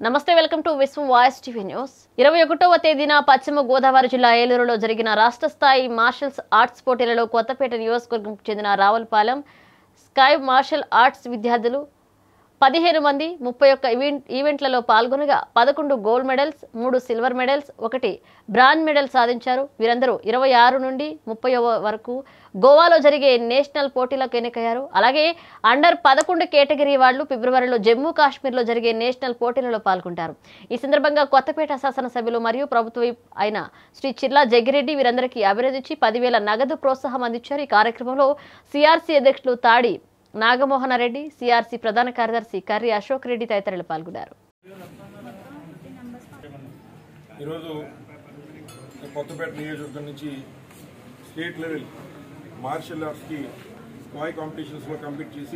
నమస్తే welcome to Viswam voice TV news ఇరవై ఒకటవ తేదీన పశ్చిమ గోదావరి జిల్లా ఏలూరులో జరిగిన రాష్ట్ర స్థాయి మార్షల్స్ ఆర్ట్స్ పోటీలలో కొత్తపేట నియోజకవర్గంకు చెందిన రావులపాలెం స్కై మార్షల్ ఆర్ట్స్ విద్యార్థులు పదిహేను మంది ముప్పై ఒక్క ఈవెంట్ ఈవెంట్లలో పాల్గొనగా పదకొండు గోల్డ్ మెడల్స్ మూడు సిల్వర్ మెడల్స్ ఒకటి బ్రాంజ్ మెడల్ సాధించారు వీరందరూ ఇరవై ఆరు నుండి ముప్పై వరకు గోవాలో జరిగే నేషనల్ పోటీలకు ఎన్నికయ్యారు అలాగే అండర్ పదకొండు కేటగిరీ వాళ్ళు ఫిబ్రవరిలో జమ్మూ కాశ్మీర్లో జరిగే నేషనల్ పోటీలలో పాల్గొంటారు ఈ సందర్భంగా కొత్తపేట శాసనసభ్యులు మరియు ప్రభుత్వ విప్ అయిన శ్రీ చిర్లా జగ్గిరెడ్డి వీరందరికీ అభినందించి పదివేల నగదు ప్రోత్సాహం అందించారు ఈ కార్యక్రమంలో సిఆర్సీ అధ్యక్షులు తాడి నాగమోహన రెడ్డి సిఆర్సీ ప్రధాన కార్యదర్శి కర్రి అశోక్ రెడ్డి తదితరులు పాల్గొన్నారు ఈరోజు కొత్తపేట నియోజకవర్గం నుంచి స్టేట్ లెవెల్ మార్షల్ ఆర్ట్స్కి స్కాయ్ కాంపిటీషన్స్లో కంపీట్ చేసి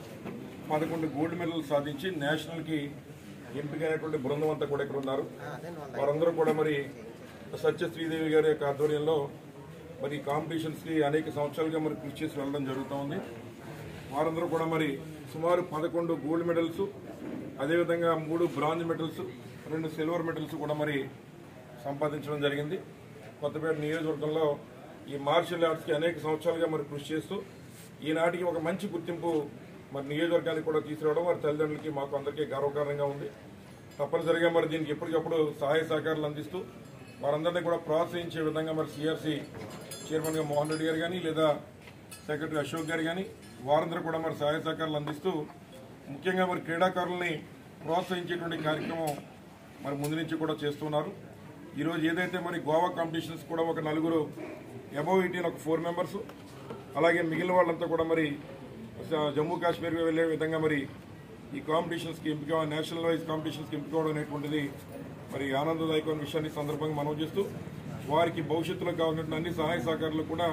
పదకొండు గోల్డ్ మెడల్ సాధించి నేషనల్కి ఎంపికైనటువంటి బృందం అంతా కూడా ఇక్కడ ఉన్నారు వారందరూ కూడా మరి సత్య శ్రీదేవి గారి యొక్క ఆధ్వర్యంలో మరి కాంపిటీషన్స్కి అనేక సంవత్సరాలుగా మరి కృషి చేసి వెళ్ళడం జరుగుతూ ఉంది వారందరూ కూడా మరి సుమారు పదకొండు గోల్డ్ మెడల్స్ అదేవిధంగా మూడు బ్రాంజ్ మెడల్స్ రెండు సిల్వర్ మెడల్స్ కూడా మరి సంపాదించడం జరిగింది కొత్తపేట నియోజకవర్గంలో ఈ మార్షల్ ఆర్ట్స్కి అనేక సంవత్సరాలుగా మరి కృషి చేస్తూ ఈనాటికి ఒక మంచి గుర్తింపు మరి నియోజకవర్గానికి కూడా తీసుకురావడం వారి తల్లిదండ్రులకి మాకు అందరికీ గర్వకారణంగా ఉంది తప్పనిసరిగా మరి దీనికి ఎప్పటికప్పుడు సహాయ సహకారాలు అందిస్తూ వారందరినీ కూడా ప్రోత్సహించే విధంగా మరి సిఆర్సీ చైర్మన్గా మోహన్ రెడ్డి గారు కానీ లేదా సెక్రటరీ అశోక్ గారు కానీ వారందరూ కూడా మరి సహాయ సహకారాలు అందిస్తూ ముఖ్యంగా మరి క్రీడాకారుల్ని ప్రోత్సహించేటువంటి కార్యక్రమం మరి ముందు నుంచి కూడా చేస్తున్నారు ఈరోజు ఏదైతే మరి గోవా కాంపిటీషన్స్ కూడా ఒక నలుగురు అబౌవ్ ఎయిటీన్ ఒక ఫోర్ మెంబర్స్ అలాగే మిగిలిన వాళ్ళంతా కూడా మరి స- జమ్మూ కాశ్మీర్ వెళ్ళే విధంగా మరి ఈ కాంపిటీషన్స్కి ఎంపిక నేషనల్ వైజ్ కాంపిటీషన్స్కి ఎంపిక అవడం అనేటువంటిది మరి ఆనందదాయకమైన విషయాన్ని ఈ సందర్భంగా మనం చేస్తూ వారికి భవిష్యత్తులో కావాల్సిన అన్ని సహాయ సహకారాలు కూడా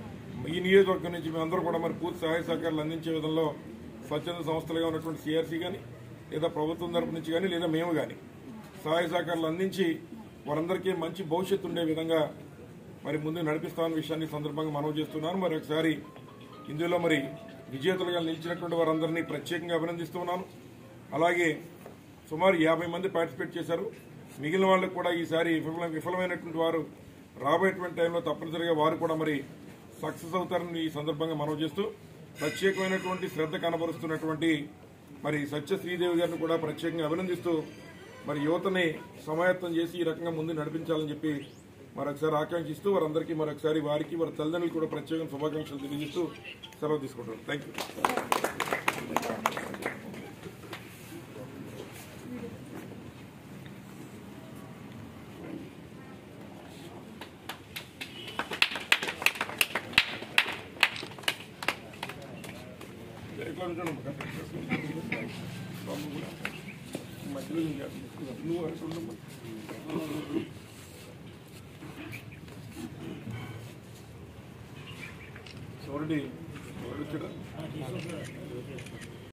ఈ నియోజకవర్గం నుంచి మేమందరూ కూడా మరి పూర్తి సహాయ సహకారాలు అందించే విధంలో స్వచ్ఛంద సంస్థలుగా ఉన్నటువంటి సిఆర్సీ కానీ లేదా ప్రభుత్వం తరపు నుంచి కానీ లేదా మేము కానీ సహాయ సహకారాలు అందించి వారందరికీ మంచి భవిష్యత్తు ఉండే విధంగా మరి ముందు నడిపిస్తామన్న విషయాన్ని ఈ సందర్భంగా మనవి చేస్తున్నాను మరి ఒకసారి ఇందులో మరి విజేతలుగా నిలిచినటువంటి వారందరినీ ప్రత్యేకంగా అభినందిస్తున్నాను అలాగే సుమారు యాభై మంది పార్టిసిపేట్ చేశారు మిగిలిన వాళ్ళకు కూడా ఈసారి విఫల విఫలమైనటువంటి వారు రాబోయేటువంటి టైంలో తప్పనిసరిగా వారు కూడా మరి సక్సెస్ అవుతారని ఈ సందర్భంగా మనవి చేస్తూ ప్రత్యేకమైనటువంటి శ్రద్ధ కనబరుస్తున్నటువంటి మరి సత్య శ్రీదేవి గారిని కూడా ప్రత్యేకంగా అభినందిస్తూ మరి యువతని సమాయత్తం చేసి ఈ రకంగా ముందు నడిపించాలని చెప్పి మరొకసారి ఆకాంక్షిస్తూ వారందరికీ మరొకసారి వారికి వారి తల్లిదండ్రులు కూడా ప్రత్యేకంగా శుభాకాంక్షలు తెలియజేస్తూ సెలవు తీసుకుంటారు థ్యాంక్ యూ ఎట్లా ఉంటాడు మధ్యలో ఇంకా నువ్వు అక్కడ ఉండమ్మా. చూడండి ఎవరు వచ్చాడా